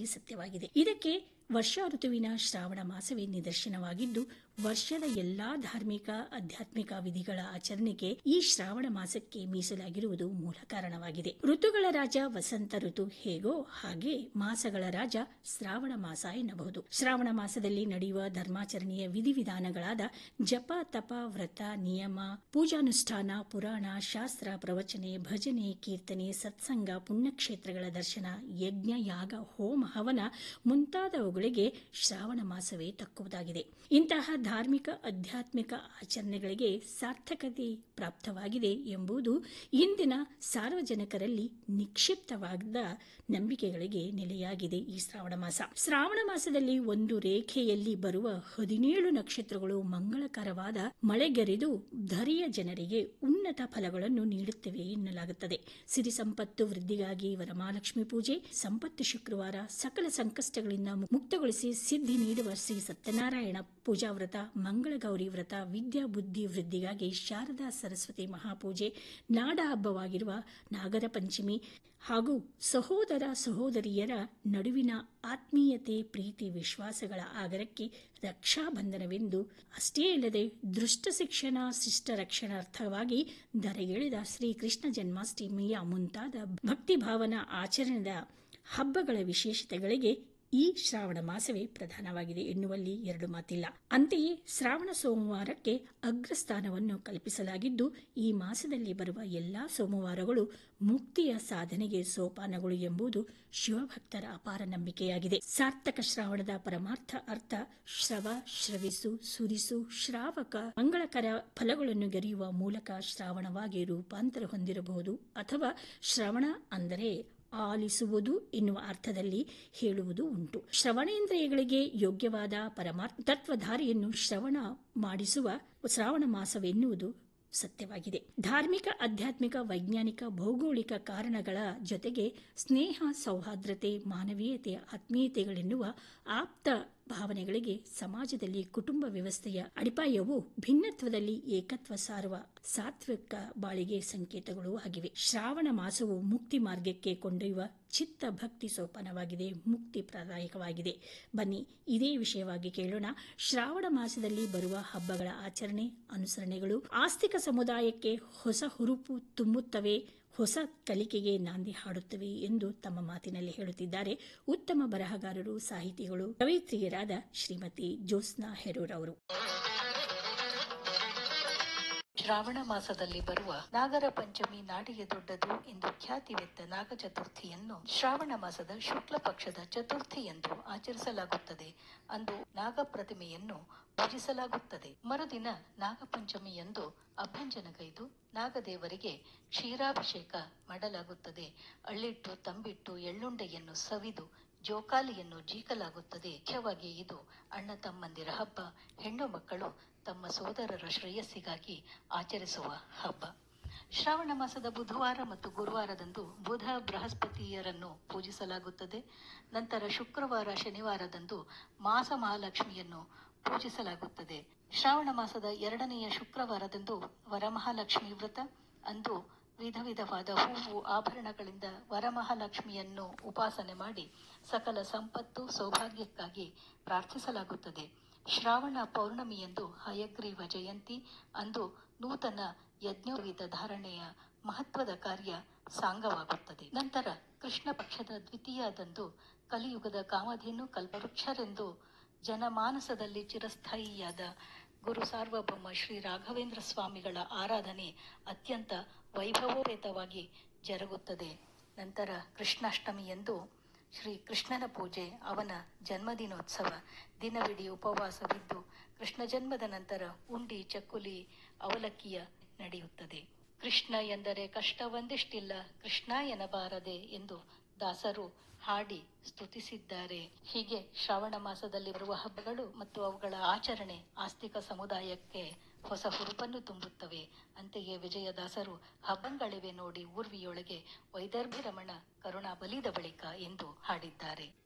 ಸತ್ಯವಾಗಿದೆ ಇದಕ್ಕೆ ವರ್ಷ ಋತುವಿನ ಶ್ರಾವಣ ಮಾಸವೇ ನಿದರ್ಶನವಾಗಿದ್ದು ವರ್ಷದ ಎಲ್ಲಾ ಧಾರ್ಮಿಕ ಆಧ್ಯಾತ್ಮಿಕ ವಿಧಿಗಳ ಆಚರಣೆಗೆ ಈ ಶ್ರಾವಣ ಮಾಸಕ್ಕೆ ಮೀಸಲಾಗಿರುವುದು ಮೂಲ ಕಾರಣವಾಗಿದೆ ಋತುಗಳ ರಾಜ ವಸಂತ ಋತು ಹೇಗೋ ಹಾಗೆ ಮಾಸಗಳ ರಾಜ ಶ್ರಾವಣ ಮಾಸ ಎನ್ನಬಹುದು ಶ್ರಾವಣ ಮಾಸದಲ್ಲಿ ನಡೆಯುವ ಧರ್ಮಾಚರಣೆಯ ವಿಧಿವಿಧಾನಗಳಾದ ಜಪ ತಪ ವ್ರತ ನಿಯಮ ಪೂಜಾನುಷ್ಠಾನ ಪುರಾಣ ಶಾಸ್ತ್ರ ಪ್ರವಚನೆ ಭಜನೆ ಕೀರ್ತನೆ ಸತ್ಸಂಗ ಪುಣ್ಯಕ್ಷೇತ್ರಗಳ ದರ್ಶನ ಯಜ್ಞ ಯಾಗ ಹೋಮ ಹವನ ಮುಂತಾದವುಗಳಿಗೆ ಶ್ರಾವಣ ಮಾಸವೇ ತಕ್ಕುವುದಾಗಿದೆ ಇಂತಹ ಧಾರ್ಮಿಕ ಆಧ್ಯಾತ್ಮಿಕ ಆಚರಣೆಗಳಿಗೆ ಸಾರ್ಥಕತೆ ಪ್ರಾಪ್ತವಾಗಿದೆ ಎಂಬುದು ಇಂದಿನ ಸಾರ್ವಜನಿಕರಲ್ಲಿ ನಿಕ್ಷಿಪ್ತವಾದ ನಂಬಿಕೆಗಳಿಗೆ ನೆಲೆಯಾಗಿದೆ ಈ ಶ್ರಾವಣ ಮಾಸ ಶ್ರಾವಣ ಮಾಸದಲ್ಲಿ ಒಂದು ರೇಖೆಯಲ್ಲಿ ಬರುವ ಹದಿನೇಳು ನಕ್ಷತ್ರಗಳು ಮಂಗಳಕರವಾದ ಮಳೆಗೆರೆದು ಧರೆಯ ಜನರಿಗೆ ಉನ್ನತ ಫಲಗಳನ್ನು ನೀಡುತ್ತವೆ ಎನ್ನಲಾಗುತ್ತದೆ ಸಿರಿ ಸಂಪತ್ತು ವೃದ್ಧಿಗಾಗಿ ವರಮಹಾಲಕ್ಷ್ಮಿ ಪೂಜೆ ಸಂಪತ್ತು ಶುಕ್ರವಾರ ಸಕಲ ಸಂಕಷ್ಟಗಳಿಂದ ಮುಕ್ತಗೊಳಿಸಿ ಸಿದ್ಧಿ ನೀಡುವ ಶ್ರೀ ಸತ್ಯನಾರಾಯಣ ಪೂಜಾ ವ್ರತ ಮಂಗಳಗೌರಿ ವ್ರತ ವಿದ್ಯಾ ಬುದ್ಧಿ ವೃದ್ಧಿಗಾಗಿ ಶಾರದಾ ಸರಸ್ವತಿ ಮಹಾಪೂಜೆ ನಾಡ ಹಬ್ಬವಾಗಿರುವ ನಾಗರ ಪಂಚಮಿ ಹಾಗೂ ಸಹೋದರ ಸಹೋದರಿಯರ ನಡುವಿನ ಆತ್ಮೀಯತೆ ಪ್ರೀತಿ ವಿಶ್ವಾಸಗಳ ಆಗರಕ್ಕೆ ರಕ್ಷಾಬಂಧನವೆಂದು ಅಷ್ಟೇ ಅಲ್ಲದೆ ದೃಷ್ಟ ಶಿಕ್ಷಣ ಶಿಷ್ಟ ರಕ್ಷಣಾರ್ಥವಾಗಿ ಧರೆಗಿಳಿದ ಶ್ರೀಕೃಷ್ಣ ಜನ್ಮಾಷ್ಟಮಿಯ ಮುಂತಾದ ಭಕ್ತಿ ಭಾವನಾ ಆಚರಣೆದ ಹಬ್ಬಗಳ ವಿಶೇಷತೆಗಳಿಗೆ ಈ ಶ್ರಾವಣ ಮಾಸವೇ ಪ್ರಧಾನವಾಗಿದೆ ಎನ್ನುವಲ್ಲಿ ಎರಡು ಮಾತಿಲ್ಲ ಅಂತೆಯೇ ಶ್ರಾವಣ ಸೋಮವಾರಕ್ಕೆ ಅಗ್ರಸ್ಥಾನವನ್ನು ಕಲ್ಪಿಸಲಾಗಿದ್ದು ಈ ಮಾಸದಲ್ಲಿ ಬರುವ ಎಲ್ಲಾ ಸೋಮವಾರಗಳು ಮುಕ್ತಿಯ ಸಾಧನೆಗೆ ಸೋಪಾನಗಳು ಎಂಬುದು ಶಿವಭಕ್ತರ ಅಪಾರ ನಂಬಿಕೆಯಾಗಿದೆ ಸಾರ್ಥಕ ಶ್ರಾವಣದ ಪರಮಾರ್ಥ ಅರ್ಥ ಶ್ರವ ಶ್ರವಿಸು ಸುರಿಸು ಶ್ರಾವಕ ಮಂಗಳಕರ ಫಲಗಳನ್ನು ಗೆರೆಯುವ ಮೂಲಕ ಶ್ರಾವಣವಾಗಿ ರೂಪಾಂತರ ಹೊಂದಿರಬಹುದು ಅಥವಾ ಶ್ರವಣ ಅಂದರೆ ಆಲಿಸುವುದು ಎನ್ನುವ ಅರ್ಥದಲ್ಲಿ ಹೇಳುವುದು ಉಂಟು ಶ್ರವಣೇಂದ್ರಿಯಗಳಿಗೆ ಯೋಗ್ಯವಾದ ಪರಮಾರ್ಥ ತತ್ವಧಾರಿಯನ್ನು ಶ್ರವಣ ಮಾಡಿಸುವ ಶ್ರಾವಣ ಮಾಸವೆನ್ನುವುದು ಸತ್ಯವಾಗಿದೆ ಧಾರ್ಮಿಕ ಆಧ್ಯಾತ್ಮಿಕ ವೈಜ್ಞಾನಿಕ ಭೌಗೋಳಿಕ ಕಾರಣಗಳ ಜೊತೆಗೆ ಸ್ನೇಹ ಸೌಹಾರ್ದತೆ ಮಾನವೀಯತೆ ಆತ್ಮೀಯತೆಗಳೆನ್ನುವ ಆಪ್ತ ಭಾವನೆಗಳಿಗೆ ಸಮಾಜದಲ್ಲಿ ಕುಟುಂಬ ವ್ಯವಸ್ಥೆಯ ಅಡಿಪಾಯವು ಭಿನ್ನತ್ವದಲ್ಲಿ ಏಕತ್ವ ಸಾರುವ ಸಾತ್ವಿಕ ಬಾಳಿಗೆ ಸಂಕೇತಗಳು ಆಗಿವೆ ಶ್ರಾವಣ ಮಾಸವು ಮುಕ್ತಿ ಮಾರ್ಗಕ್ಕೆ ಕೊಂಡೊಯ್ಯುವ ಚಿತ್ತ ಭಕ್ತಿ ಸೋಪಾನವಾಗಿದೆ ಮುಕ್ತಿ ಪ್ರದಾಯಕವಾಗಿದೆ ಬನ್ನಿ ಇದೇ ವಿಷಯವಾಗಿ ಕೇಳೋಣ ಶ್ರಾವಣ ಮಾಸದಲ್ಲಿ ಬರುವ ಹಬ್ಬಗಳ ಆಚರಣೆ ಅನುಸರಣೆಗಳು ಆಸ್ತಿಕ ಸಮುದಾಯಕ್ಕೆ ಹೊಸ ಹುರುಪು ತುಂಬುತ್ತವೆ ಹೊಸ ಕಲಿಕೆಗೆ ನಾಂದಿ ಹಾಡುತ್ತವೆ ಎಂದು ತಮ್ಮ ಮಾತಿನಲ್ಲಿ ಹೇಳುತ್ತಿದ್ದಾರೆ ಉತ್ತಮ ಬರಹಗಾರರು ಸಾಹಿತಿಗಳು ಕವಿತ್ರಿಯರಾದ ಶ್ರೀಮತಿ ಜ್ಯೋತ್ಸ್ನಾ ಹೆರೂರ್ ಅವರು ಶ್ರಾವಣ ಮಾಸದಲ್ಲಿ ಬರುವ ನಾಗರ ಪಂಚಮಿ ನಾಡಿಗೆ ದೊಡ್ಡದು ಎಂದು ಖ್ಯಾತಿವೆತ್ತ ನಾಗ ಚತುರ್ಥಿಯನ್ನು ಶ್ರಾವಣ ಮಾಸದ ಶುಕ್ಲ ಪಕ್ಷದ ಚತುರ್ಥಿ ಎಂದು ಆಚರಿಸಲಾಗುತ್ತದೆ ಅಂದು ನಾಗ ಪ್ರತಿಮೆಯನ್ನು ಪೂಜಿಸಲಾಗುತ್ತದೆ ಮರುದಿನ ನಾಗಪಂಚಮಿಯಂದು ಅಭ್ಯಂಜನಗೈದು ನಾಗದೇವರಿಗೆ ಕ್ಷೀರಾಭಿಷೇಕ ಮಾಡಲಾಗುತ್ತದೆ ಅಳ್ಳಿಟ್ಟು ತಂಬಿಟ್ಟು ಎಳ್ಳುಂಡೆಯನ್ನು ಸವಿದು ಜೋಕಾಲಿಯನ್ನು ಜೀಕಲಾಗುತ್ತದೆ ಮುಖ್ಯವಾಗಿ ಇದು ಅಣ್ಣ ತಮ್ಮಂದಿರ ಹಬ್ಬ ಹೆಣ್ಣು ಮಕ್ಕಳು ತಮ್ಮ ಸೋದರರ ಶ್ರೇಯಸ್ಸಿಗಾಗಿ ಆಚರಿಸುವ ಹಬ್ಬ ಶ್ರಾವಣ ಮಾಸದ ಬುಧವಾರ ಮತ್ತು ಗುರುವಾರದಂದು ಬುಧ ಬೃಹಸ್ಪತಿಯರನ್ನು ಪೂಜಿಸಲಾಗುತ್ತದೆ ನಂತರ ಶುಕ್ರವಾರ ಶನಿವಾರದಂದು ಮಾಸ ಮಹಾಲಕ್ಷ್ಮಿಯನ್ನು ಪೂಜಿಸಲಾಗುತ್ತದೆ ಶ್ರಾವಣ ಮಾಸದ ಎರಡನೆಯ ಶುಕ್ರವಾರದಂದು ವರಮಹಾಲಕ್ಷ್ಮಿ ವ್ರತ ಅಂದು ವಿಧ ವಿಧವಾದ ಹೂವು ಆಭರಣಗಳಿಂದ ವರಮಹಾಲಕ್ಷ್ಮಿಯನ್ನು ಉಪಾಸನೆ ಮಾಡಿ ಸಕಲ ಸಂಪತ್ತು ಸೌಭಾಗ್ಯಕ್ಕಾಗಿ ಪ್ರಾರ್ಥಿಸಲಾಗುತ್ತದೆ ಶ್ರಾವಣ ಪೌರ್ಣಮಿಯಂದು ಹಯಗ್ರೀವ ಜಯಂತಿ ಅಂದು ನೂತನ ಯಜ್ಞೋವಿತ ಧಾರಣೆಯ ಮಹತ್ವದ ಕಾರ್ಯ ಸಾಂಗವಾಗುತ್ತದೆ ನಂತರ ಕೃಷ್ಣ ಪಕ್ಷದ ದ್ವಿತೀಯದಂದು ಕಲಿಯುಗದ ಕಾಮಧೇನು ಕಲ್ಪವೃಕ್ಷರೆಂದು ಜನಮಾನಸದಲ್ಲಿ ಚಿರಸ್ಥಾಯಿಯಾದ ಗುರು ಸಾರ್ವಭೌಮ ಶ್ರೀ ರಾಘವೇಂದ್ರ ಸ್ವಾಮಿಗಳ ಆರಾಧನೆ ಅತ್ಯಂತ ವೈಭವೋಪೇತವಾಗಿ ಜರುಗುತ್ತದೆ ನಂತರ ಕೃಷ್ಣಾಷ್ಟಮಿಯಂದು ಶ್ರೀ ಕೃಷ್ಣನ ಪೂಜೆ ಅವನ ಜನ್ಮದಿನೋತ್ಸವ ದಿನವಿಡೀ ಉಪವಾಸವಿದ್ದು ಕೃಷ್ಣ ಜನ್ಮದ ನಂತರ ಉಂಡಿ ಚಕ್ಕುಲಿ ಅವಲಕ್ಕಿಯ ನಡೆಯುತ್ತದೆ ಕೃಷ್ಣ ಎಂದರೆ ಕಷ್ಟ ಒಂದಿಷ್ಟಿಲ್ಲ ಕೃಷ್ಣ ಎನಬಾರದೆ ಎಂದು ದಾಸರು ಹಾಡಿ ಸ್ತುತಿಸಿದ್ದಾರೆ ಹೀಗೆ ಶ್ರಾವಣ ಮಾಸದಲ್ಲಿ ಬರುವ ಹಬ್ಬಗಳು ಮತ್ತು ಅವುಗಳ ಆಚರಣೆ ಆಸ್ತಿಕ ಸಮುದಾಯಕ್ಕೆ ಹೊಸ ಹುರುಪನ್ನು ತುಂಬುತ್ತವೆ ಅಂತೆಯೇ ವಿಜಯದಾಸರು ಹಬ್ಬಗಳಿವೆ ನೋಡಿ ಊರ್ವಿಯೊಳಗೆ ವೈದರ್ಭಿ ರಮಣ ಕರುಣಾ ಬಲಿದ ಬಳಿಕ ಎಂದು ಹಾಡಿದ್ದಾರೆ